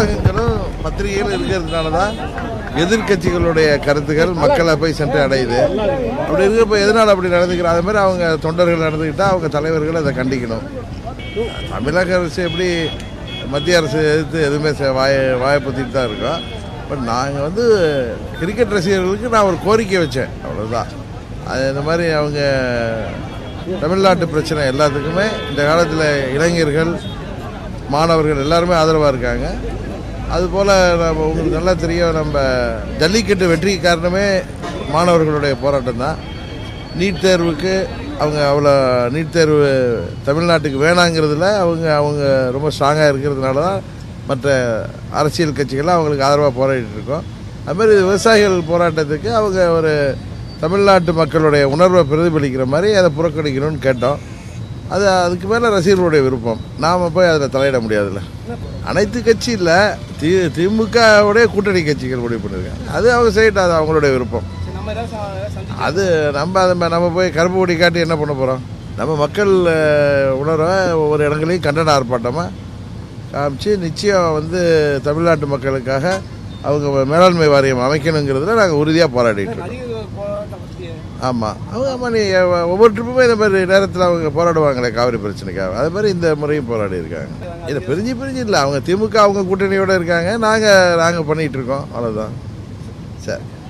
ஊடகங்களும் பத்திரிகைகளும் இருக்கிறதுனால தான் எதிர்க்கட்சிகளுடைய கருத்துக்கள் மக்களை போய் சென்று அடையுது அப்படி இருக்கப்ப எதனால் அப்படி நடந்துக்கிறோம் அது மாதிரி அவங்க தொண்டர்கள் நடந்துக்கிட்டால் அவங்க தலைவர்கள் அதை கண்டிக்கணும் தமிழக அரசு எப்படி மத்திய அரசு எதிர்த்து எதுவுமே செ- வாய வாயை பற்றிட்டு தான் இருக்கோம் பட் நாங்கள் வந்து கிரிக்கெட் ரசிகர்களுக்கு நான் ஒரு கோரிக்கை வச்சேன் அவ்வளோதான் அது இந்த மாதிரி அவங்க தமிழ்நாட்டு பிரச்சனை எல்லாத்துக்குமே இந்த காலத்தில் இளைஞர்கள் மாணவர்கள் எல்லாருமே ஆதரவாக இருக்காங்க அதுபோல் நம்ம உங்களுக்கு நல்லா தெரியும் நம்ம ஜல்லிக்கட்டு வெற்றிக்கு காரணமே மாணவர்களுடைய போராட்டம் தான் நீட் தேர்வுக்கு அவங்க அவ்வளோ நீட் தேர்வு தமிழ்நாட்டுக்கு வேணாங்கிறதுல அவங்க அவங்க ரொம்ப ஸ்ட்ராங்காக இருக்கிறதுனால தான் மற்ற அரசியல் கட்சிகள்லாம் அவங்களுக்கு ஆதரவாக போராடிட்டு இருக்கோம் அதுமாதிரி விவசாயிகள் போராட்டத்துக்கு அவங்க ஒரு தமிழ்நாட்டு மக்களுடைய உணர்வை பிரதிபலிக்கிற மாதிரி அதை புறக்கணிக்கணும்னு கேட்டோம் அது அதுக்கு மேலே ரசிகர்களுடைய விருப்பம் நாம் போய் அதில் தலையிட முடியாதுல்ல அனைத்து கட்சி இல்லை தி திமுகவுடைய கூட்டணி கட்சிகள் முடிவு பண்ணியிருக்காங்க அது அவங்க செய்யட்டும் அது அவங்களுடைய விருப்பம் சரி, நம்ம ஏதாவது ச- சந்தி அது நம்ம அதை ம- நம்ம போய் கருப்பு கொடி காட்டி என்ன பண்ண போகிறோம் நம்ம மக்கள் அஹ், உணர்வை ஒவ்வொரு இடங்களையும் கண்டன ஆர்ப்பாட்டமாக காமிச்சு நிச்சயம் வந்து தமிழ்நாட்டு மக்களுக்காக அவங்க மேலாண்மை வாரியம் அமைக்கணுங்கிறதுல நாங்கள் உறுதியாக போராடிட்டு இருக்கோம் நடிகர் போராட்டம் பற்றி ஆமாம் அவங்க ஆமாம் நீ அஹ், ஒவ்வொரு ட்ரிப்புமே இந்த மாதிரி நேரத்தில் அவங்க போராடுவாங்களே காவிரி பிரச்சனைக்காக அது மாதிரி இந்த முறையும் போராடி இருக்காங்க இல்லை பிரிஞ்சு பிரிஞ்சு இல்லை அவங்க திமுக அவங்க கூட்டணியோடு இருக்காங்க நாங்கள் நாங்கள் பண்ணிகிட்டு இருக்கோம் அவ்வளோதான் சரி